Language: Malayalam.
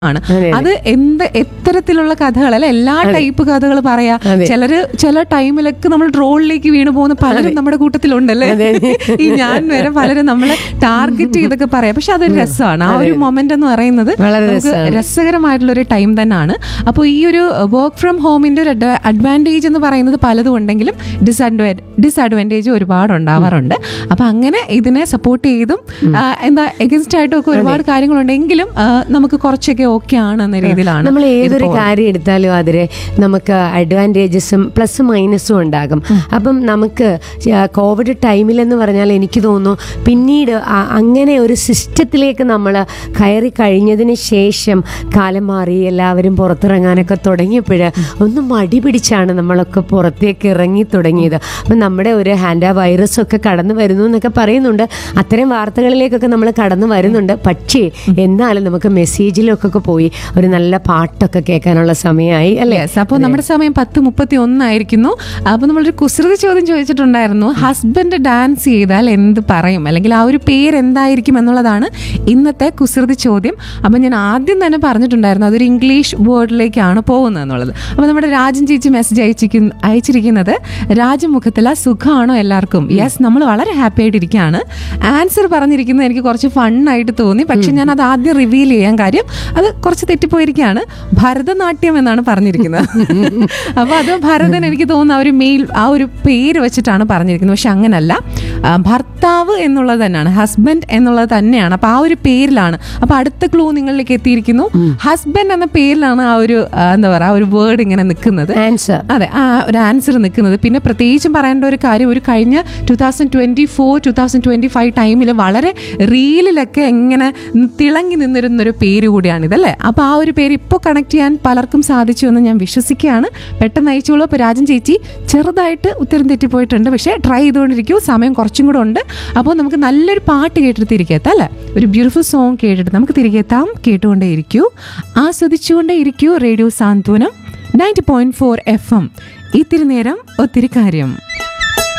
ആണ് അതെ. അത് എന്ത് എത്തരത്തിലുള്ള കഥകൾ അല്ലെ എല്ലാ ടൈപ്പ് കഥകൾ പറയാ അതെ. ചിലര് ചില ടൈമിലൊക്കെ നമ്മൾ ട്രോളിലേക്ക് വീണു പോകുന്ന പലരും നമ്മുടെ കൂട്ടത്തിലുണ്ടല്ലേ അതെ. ഈ ഞാൻ വരെ പലരും നമ്മളെ ടാർഗറ്റ് ചെയ്തൊക്കെ പറയാം പക്ഷെ അതൊരു രസമാണ് ആ ഒരു മൊമെന്റ് എന്ന് പറയുന്നത് വളരെ നമുക്ക് രസമാണ്. രസകരമായിട്ടുള്ള ഒരു ടൈം തന്നെയാണ് അപ്പോൾ ഈ ഒരു വർക്ക് ഫ്രം ഹോമിന്റെ ഒരു അഡ്വാൻറ്റേജ് എന്ന് പറയുന്നത് പലതും ഉണ്ടെങ്കിലും ഡിസ്അഡ്വാ ഡിസ്അഡ്വാൻറ്റേജ് ഒരുപാട് ഉണ്ടാവാറുണ്ട് അപ്പൊ അങ്ങനെ ഇതിനെ സപ്പോർട്ട് ചെയ്തും ആ, എന്താ എഗൻസ്റ്റ് ആയിട്ടും ഒക്കെ ഒരുപാട് കാര്യങ്ങളുണ്ടെങ്കിലും ആ, നമുക്ക് കുറച്ചൊക്കെ ഓക്കെ ആണ് എന്ന രീതിയിലാണ് നമ്മൾ ഇത് ഏതൊരു പോകുന്നത്. കാര്യം എടുത്താലും അതിന് നമുക്ക് അഡ്വാൻറ്റേജസും പ്ലസ് മൈനസും ഉണ്ടാകും അപ്പം നമുക്ക് കോവിഡ് ടൈമിലെന്ന് പറഞ്ഞാൽ എനിക്ക് തോന്നുന്നു പിന്നീട് ആ- അങ്ങനെ ഒരു സിസ്റ്റത്തിലേക്ക് നമ്മൾ കയറി കഴിഞ്ഞതിന് ശേഷം കാലം മാറി എല്ലാവരും പുറത്തിറങ്ങാനൊക്കെ തുടങ്ങിയപ്പോൾ ഒന്ന് മടി പിടിച്ചാണ് നമ്മളൊക്കെ പുറത്തേക്ക് ഇറങ്ങി തുടങ്ങിയത് അപ്പം നമ്മുടെ ഒരു ഹാൻഡ വൈറസ് ഒക്കെ കടന്നു വരുന്നു എന്നൊക്കെ പറയുന്നുണ്ട് അത്തരം വാർത്തകളിലേക്കൊക്കെ നമ്മൾ കടന്നു വരുന്നുണ്ട് പക്ഷേ എന്നാലും നമുക്ക് മെസ്സേജിലൊക്കെ പോയി ഒരു നല്ല പാട്ടൊക്കെ കേൾക്കാനുള്ള സമയമായി അല്ലേ യെസ് അപ്പോൾ നമ്മുടെ സമയം പത്ത് മുപ്പത്തി ഒന്നായിരിക്കുന്നു അപ്പോൾ നമ്മളൊരു കുസൃതി ചോദ്യം ചോദിച്ചിട്ടുണ്ടായിരുന്നു ഹസ്ബൻഡ് ഡാൻസ് ചെയ്താൽ എന്ത് പറയും അല്ലെങ്കിൽ ആ ഒരു പേര് എന്തായിരിക്കും എന്നുള്ളതാണ് ഇന്നത്തെ കുസൃതി ചോദ്യം അപ്പോൾ ഞാൻ ആദ്യം തന്നെ പറഞ്ഞിട്ടുണ്ടായിരുന്നു അതൊരു ഇംഗ്ലീഷ് വേർഡിലേക്കാണ് പോകുന്നത് എന്നുള്ളത് അപ്പോൾ നമ്മുടെ രാജൻ ചേച്ചി മെസ്സേജ് അയച്ചിരിക്കുന്ന അയച്ചിരിക്കുന്നത് രാജമുഖത്തില സുഖമാണോ എല്ലാവർക്കും യെസ് നമ്മൾ വളരെ ഹാപ്പി ആയിട്ടിരിക്കുകയാണ് ആൻസർ പറഞ്ഞിരിക്കുന്നത് എനിക്ക് കുറച്ച് ഫണ്ണായിട്ട് തോന്നി പക്ഷെ ഞാൻ അത് ആദ്യം റിവീൽ ചെയ്യാൻ കാര്യം അത് കുറച്ച് തെറ്റിപ്പോയിരിക്കുകയാണ് ഭരതനാട്യം എന്നാണ് പറഞ്ഞിരിക്കുന്നത് അപ്പൊ അത് ഭരതൻ എനിക്ക് തോന്നുന്ന ആ ഒരു മെയിൽ ആ ഒരു പേര് വെച്ചിട്ടാണ് പറഞ്ഞിരിക്കുന്നത് പക്ഷെ അങ്ങനല്ല ആ, ഭർത്താവ് എന്നുള്ളത് തന്നെയാണ് ഹസ്ബൻഡ് എന്നുള്ളത് തന്നെയാണ് അപ്പൊ ആ ഒരു പേരിലാണ് അപ്പൊ അടുത്ത ക്ലൂ നിങ്ങളിലേക്ക് എത്തിയിരിക്കുന്നു ഹസ്ബൻഡ് എന്ന പേരിലാണ് ആ ഒരു ആ, എന്താ പറയാ ആ ഒരു വേർഡ് ഇങ്ങനെ നിൽക്കുന്നത് ആൻസർ അതെ ആ ഒരു ആൻസർ നിൽക്കുന്നത് പിന്നെ പ്രത്യേകിച്ചും പറയേണ്ട ഒരു കാര്യം ഒരു കഴിഞ്ഞ two thousand twenty four two thousand twenty five ടൈമിൽ വളരെ റീലിലൊക്കെ എങ്ങനെ തിളങ്ങി നിന്നിരുന്നൊരു പേര് കൂടിയാണ് ഇതല്ലേ അപ്പോൾ ആ ഒരു പേര് ഇപ്പോൾ കണക്ട് ചെയ്യാൻ പലർക്കും സാധിച്ചു എന്ന് ഞാൻ വിശ്വസിക്കുകയാണ് പെട്ടെന്ന് അയച്ചോളൂ അപ്പോൾ രാജൻ ചേച്ചി ചെറുതായിട്ട് ഉത്തരം തെറ്റിപ്പോയിട്ടുണ്ട് പക്ഷേ ട്രൈ ചെയ്തുകൊണ്ടിരിക്കൂ സമയം കുറച്ചും കൂടെ ഉണ്ട് അപ്പോൾ നമുക്ക് നല്ലൊരു പാട്ട് കേട്ടിട്ട് തിരികെ എത്താം അല്ലേ ഒരു ബ്യൂട്ടിഫുൾ സോങ് കേട്ടിട്ട് നമുക്ക് തിരികെ എത്താം കേട്ടുകൊണ്ടേ ഇരിക്കൂ ആസ്വദിച്ചുകൊണ്ടേ ഇരിക്കൂ radio Santhwanam ninety point four F M ഇത്തിരി നേരം ഒത്തിരി കാര്യം